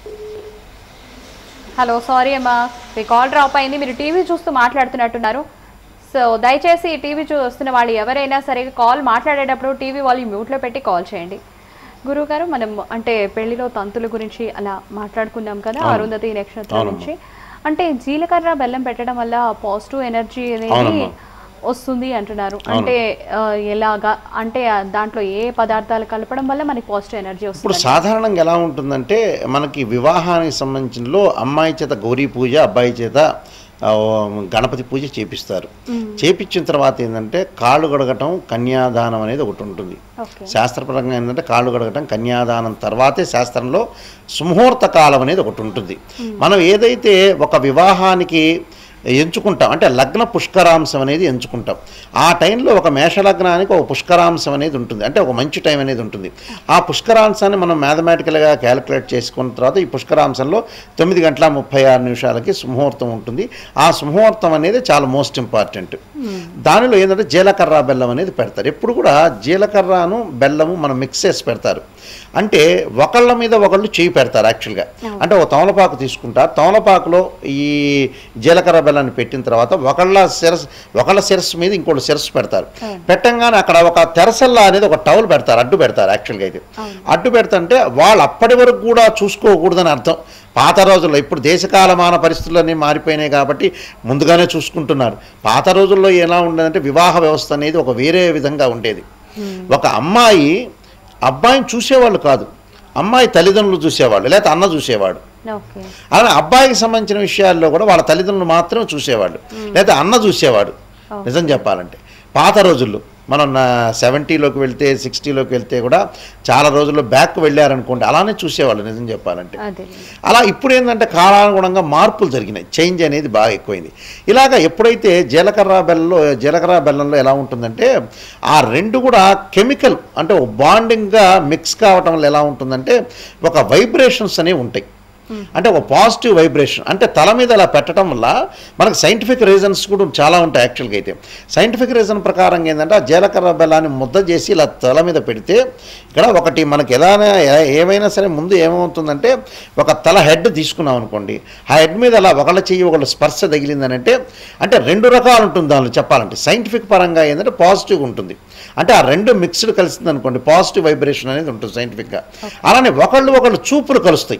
Hello sorry అమ్మా మీ call drop అయింది మీరు టీవీ చూస్తూ మాట్లాడుతున్నట్టున్నారు సో దయచేసి టీవీ చూస్తున్న వాళ్ళు ఎవరైనా సరే కాల్ మాట్లాడేటప్పుడు టీవీ వాళ్ళు మ్యూట్లో పెట్టి కాల్ చేయండి గురువు గారు మనం అంటే పెళ్లిలో తంతుల గురించి అలా మాట్లాడుకున్నాం కదా అరుంధతి నక్షత్రం నుంచి అంటే జీలకర్ర బెల్లం పెట్టడం వల్ల పాజిటివ్ ఎనర్జీ అనేది అవునమ్మా. వస్తుంది అంటున్నారు అంటే ఆ, ఎలాగా అంటే ఆ, దాంట్లో ఏ పదార్థాలు కలపడం వల్ల మనకి పాజిటివ్ ఎనర్జీ ఇప్పుడు వస్తుంది సాధారణంగా ఎలా ఉంటుందంటే మనకి వివాహానికి సంబంధించిలో అమ్మాయి చేత గౌరీ పూజ అబ్బాయి చేత ఆ, గణపతి పూజ చేపిస్తారు చేపించిన తర్వాత ఏంటంటే కాళ్ళు గడగటం కన్యాదానం అనేది ఒకటి ఉంటుంది ఓకే శాస్త్రపరంగా ఏంటంటే కాళ్ళు గడగటం కన్యాదానం తర్వాతే శాస్త్రంలో సుముహూర్త కాలం అనేది ఒకటి ఉంటుంది మనం ఏదైతే ఒక వివాహానికి ఎంచుకుంటాం అంటే లగ్న పుష్కరాంశం అనేది ఎంచుకుంటాం ఆ టైంలో ఒక మేషలగ్నానికి ఒక పుష్కరాంశం అనేది ఉంటుంది అంటే ఒక మంచి టైం అనేది ఉంటుంది ఆ పుష్కరాంశాన్ని మనం మ్యాథమెటికల్గా క్యాలిక్యులేట్ చేసుకున్న తర్వాత ఈ పుష్కరాంశంలో తొమ్మిది గంటల ముప్పై ఆరు నిమిషాలకి సుముహూర్తం ఉంటుంది ఆ సుముహూర్తం అనేది చాలా మోస్ట్ ఇంపార్టెంట్ దానిలో ఏంటంటే జీలకర్ర బెల్లం అనేది పెడతారు ఎప్పుడు కూడా జీలకర్రను బెల్లము మనం మిక్స్ చేసి పెడతారు అంటే ఒకళ్ళ మీద ఒకళ్ళు చేయి పెడతారు యాక్చువల్గా అంటే ఒక తమలపాకు తీసుకుంటారు తమలపాకులో ఈ జీలకర్ర బెల్లాన్ని పెట్టిన తర్వాత ఒకళ్ళ శిరస్సు ఒకళ్ళ శిరస్సు మీద ఇంకోటి శిరస్సు పెడతారు పెట్టంగానే అక్కడ ఒక తెరసల్లా అనేది ఒక టవల్ పెడతారు అడ్డు పెడతారు యాక్చువల్గా అయితే అడ్డు పెడతంటే వాళ్ళు అప్పటి వరకు కూడా చూసుకోకూడదని అర్థం పాత రోజుల్లో ఇప్పుడు దేశకాలమాన పరిస్థితులన్నీ మారిపోయినాయి కాబట్టి ముందుగానే చూసుకుంటున్నారు పాత రోజుల్లో ఎలా ఉండేదంటే వివాహ వ్యవస్థ అనేది ఒక వేరే విధంగా ఉండేది ఒక అమ్మాయి అబ్బాయిని చూసేవాళ్ళు కాదు అమ్మాయి తల్లిదండ్రులు చూసేవాళ్ళు లేకపోతే అన్న చూసేవాడు ఓకే అలానే అబ్బాయికి సంబంధించిన విషయాల్లో కూడా వాళ్ళ తల్లిదండ్రులు మాత్రమే చూసేవాళ్ళు లేదా అన్న చూసేవాడు నిజం చెప్పాలంటే పాత రోజుల్లో మనం సెవెంటీలోకి వెళ్తే సిక్స్టీలోకి వెళ్తే కూడా చాలా రోజుల్లో బ్యాక్ వెళ్ళారనుకోండి అలానే చూసేవాళ్ళు నిజం చెప్పాలంటే అదే అలా ఇప్పుడు ఏంటంటే కాలానుగుణంగా మార్పులు జరిగినాయి చేంజ్ అనేది బాగా ఎక్కువైంది ఇలాగ ఎప్పుడైతే జీలకర్ర బెల్లంలో జీలకర్ర బెల్లంలో ఎలా ఉంటుందంటే ఆ రెండు కూడా కెమికల్ అంటే బాండింగ్గా మిక్స్ కావటం వల్ల ఎలా ఉంటుందంటే ఒక వైబ్రేషన్స్ అనేవి ఉంటాయి అంటే ఒక పాజిటివ్ వైబ్రేషన్ అంటే తల మీద అలా పెట్టడం వల్ల మనకు సైంటిఫిక్ రీజన్స్ కూడా చాలా ఉంటాయి యాక్చువల్గా అయితే సైంటిఫిక్ రీజన్ ప్రకారం ఏంటంటే ఆ జీలకర్ర బెల్లాన్ని ముద్ద చేసి ఇలా తల మీద పెడితే ఇక్కడ ఒకటి మనకి ఎలా ఏమైనా సరే ముందు ఏమవుతుందంటే ఒక తల హెడ్ తీసుకున్నాం అనుకోండి ఆ హెడ్ మీద అలా ఒకళ్ళ చెయ్యి ఒకళ్ళ స్పర్శ తగిలిందని అంటే అంటే రెండు రకాలు ఉంటుంది దానిలో చెప్పాలంటే సైంటిఫిక్ పరంగా ఏంటంటే పాజిటివ్ ఉంటుంది అంటే ఆ రెండు మిక్స్డ్ కలిసింది అనుకోండి పాజిటివ్ వైబ్రేషన్ అనేది ఉంటుంది సైంటిఫిక్గా అలానే ఒకళ్ళు ఒకళ్ళు చూపులు కలుస్తాయి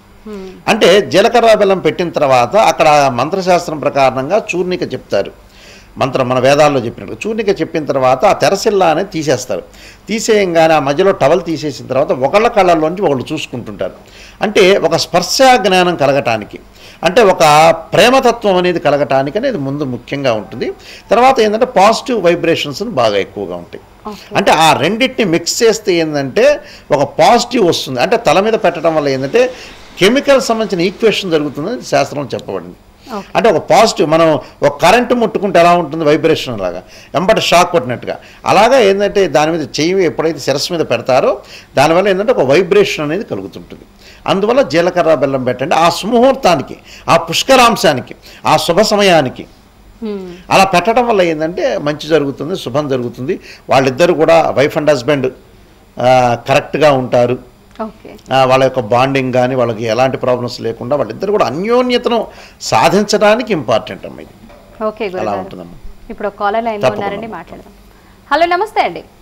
అంటే జీలకర్ర బెల్లం పెట్టిన తర్వాత అక్కడ మంత్రశాస్త్రం ప్రకారంగా చూర్ణిక చెప్తారు మంత్రం మన వేదాల్లో చెప్పినట్టు చూర్ణిక చెప్పిన తర్వాత ఆ తెరసిల్లా అనేది తీసేస్తారు తీసేయంగానే ఆ మధ్యలో టవల్ తీసేసిన తర్వాత ఒకళ్ళ కళ్ళల్లోంచి ఒకళ్ళు చూసుకుంటుంటారు అంటే ఒక స్పర్శ జ్ఞానం కలగటానికి అంటే ఒక ప్రేమతత్వం అనేది కలగటానికి అనేది ముందు ముఖ్యంగా ఉంటుంది తర్వాత ఏంటంటే పాజిటివ్ వైబ్రేషన్స్ బాగా ఎక్కువగా ఉంటాయి అంటే ఆ రెండింటిని మిక్స్ చేస్తే ఏంటంటే ఒక పాజిటివ్ వస్తుంది అంటే తల మీద పెట్టడం వల్ల ఏంటంటే కెమికల్ సంబంధించిన ఈక్వేషన్ జరుగుతుందని శాస్త్రం చెప్పబడింది Okay. అంటే ఒక పాజిటివ్ మనం ఒక కరెంటు ముట్టుకుంటే ఎలా ఉంటుంది వైబ్రేషన్ లాగా ఎంబట షాక్ కొట్టినట్టుగా అలాగా ఏంటంటే దాని మీద చెయ్యి ఎప్పుడైతే శిరస్సు మీద పెడతారో దానివల్ల ఏంటంటే ఒక వైబ్రేషన్ అనేది కలుగుతుంటుంది అందువల్ల జీలకర్ర బెల్లం పెట్టండి ఆ సుముహూర్తానికి ఆ పుష్కరాంశానికి ఆ శుభ సమయానికి అలా పెట్టడం వల్ల ఏంటంటే మంచి జరుగుతుంది శుభం జరుగుతుంది వాళ్ళిద్దరు కూడా వైఫ్ అండ్ హస్బెండ్ కరెక్ట్గా ఉంటారు ఓకే ఆ, వాళ్ళ యొక్క బాండింగ్ కానీ వాళ్ళకి ఎలాంటి ప్రాబ్లమ్స్ లేకుండా వాళ్ళిద్దరు కూడా అన్యోన్యతను సాధించడానికి ఇంపార్టెంట్ అమ్మ ఇది ఓకే అలా గురుగారు ఉంటుందమ్మా ఇప్పుడు కాలర్ లైన్లో తప్పకుండా. ఉన్నారండి మాట్లాడదాం హలో నమస్తే అండి